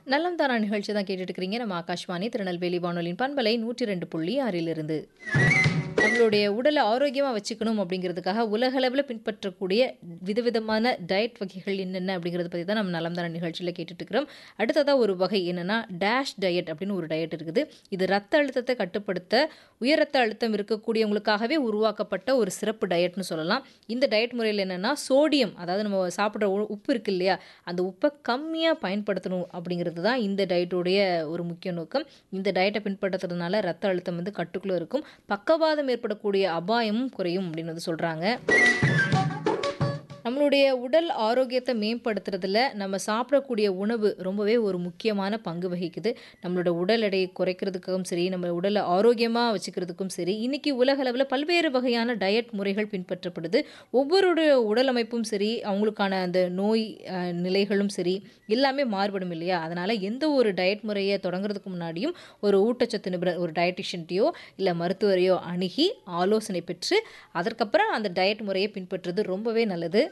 நலம் தானா நிகழ்ச்சி தான் கேட்டுட்டு இருக்கிறீங்க நம்ம ஆகாஷ்வாணி திருநெல்வேலி வானொலியின் பண்பலை நூற்றி ரெண்டு புள்ளி ஆறிலிருந்து நம்மளுடைய உடலை ஆரோக்கியமாக வச்சுக்கணும் அப்படிங்கிறதுக்காக உலகளவில் பின்பற்றக்கூடிய விதவிதமான டயட் வகைகள் என்னென்ன அப்படிங்கிறத பற்றி தான் நம்ம நலம் தான நிகழ்ச்சியில் கேட்டுட்டு இருக்கிறோம் அடுத்ததாக ஒரு வகை என்னென்னா டேஷ் டயட் அப்படின்னு ஒரு டயட் இருக்குது இது ரத்த அழுத்தத்தை கட்டுப்படுத்த உயர் ரத்த அழுத்தம் இருக்கக்கூடியவங்களுக்காகவே உருவாக்கப்பட்ட ஒரு சிறப்பு டயட்னு சொல்லலாம் இந்த டயட் முறையில் என்னென்னா சோடியம் அதாவது நம்ம சாப்பிட்ற உ- உப்பு இருக்கு இல்லையா அந்த உப்பை கம்மியாக பயன்படுத்தணும் அப்படிங்கிறது தான் இந்த டயட்டுடைய ஒரு முக்கிய நோக்கம் இந்த டயட்டை பின்பற்றுறதுனால ரத்த அழுத்தம் வந்து கட்டுக்குள்ளே இருக்கும் பக்கவாதம் ஏற்படக்கூடிய அபாயமும் குறையும் அப்படின்னு வந்து சொல்கிறாங்க நம்மளுடைய உடல் ஆரோக்கியத்தை மேம்படுத்துறதுல நம்ம சாப்பிடக்கூடிய உணவு ரொம்பவே ஒரு முக்கியமான பங்கு வகிக்குது நம்மளோட உடல் எடையை குறைக்கிறதுக்கும் சரி நம்ம உடலை ஆரோக்கியமாக வச்சுக்கிறதுக்கும் சரி இன்னைக்கு உலக அளவில் பல்வேறு வகையான டயட் முறைகள் பின்பற்றப்படுது ஒவ்வொருடைய உடல் அமைப்பும் சரி அவங்களுக்கான அந்த நோய் அஹ், நிலைகளும் சரி எல்லாமே மாறுபடும் இல்லையா அதனால் எந்த ஒரு டயட் முறையை தொடங்குறதுக்கு முன்னாடியும் ஒரு ஊட்டச்சத்து நிபுணர் ஒரு டயட்டிஷியன்ட்டையோ இல்லை மருத்துவரையோ அணுகி ஆலோசனை பெற்று அதற்கப்புறம் அந்த டயட் முறையை பின்பற்றுறது ரொம்பவே நல்லது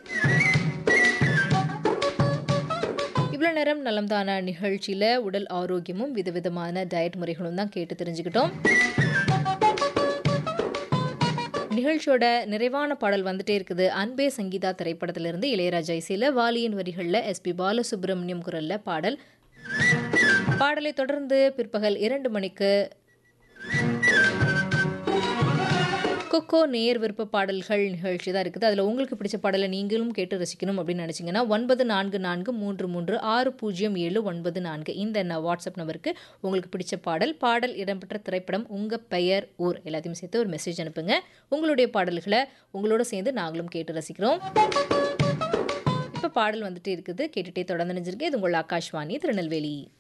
இவ்வளோ நேரம் நலம்தான நிகழ்ச்சியில் உடல் ஆரோக்கியமும் விதவிதமான டயட் முறைகளும் தான் கேட்டு தெரிஞ்சுக்கிட்டோம் நிகழ்ச்சியோட நிறைவான பாடல் வந்துட்டே இருக்குது அன்பே சங்கீதா திரைப்படத்திலிருந்து இளையராஜா இசையில் வாலியின் வரிகளில் எஸ்பி பாலசுப்ரமணியம் குரல்ல பாடல் பாடலை தொடர்ந்து பிற்பகல் இரண்டு மணிக்கு கொக்கோ நேர் விருப்ப பாடல்கள் நிகழ்ச்சி தான் இருக்குது அதில் உங்களுக்கு பிடிச்ச பாடலை நீங்களும் கேட்டு ரசிக்கணும் அப்படின்னு நினச்சிங்கன்னா ஒன்பது நான்கு நான்கு மூன்று மூன்று ஆறு பூஜ்ஜியம் ஏழு ஒன்பது நான்கு இந்த ந- வாட்ஸ்அப் நம்பருக்கு உங்களுக்கு பிடிச்ச பாடல் பாடல் இடம்பெற்ற திரைப்படம் உங்கள் பெயர் ஊர் எல்லாத்தையும் சேர்த்து ஒரு மெசேஜ் அனுப்புங்க உங்களுடைய பாடல்களை உங்களோட சேர்ந்து நாங்களும் கேட்டு ரசிக்கிறோம் இப்போ பாடல் வந்துட்டே இருக்குது கேட்டுட்டே தொடர்ந்து நினைஞ்சிருக்கு இது உங்கள் ஆகாஷ்வாணி திருநெல்வேலி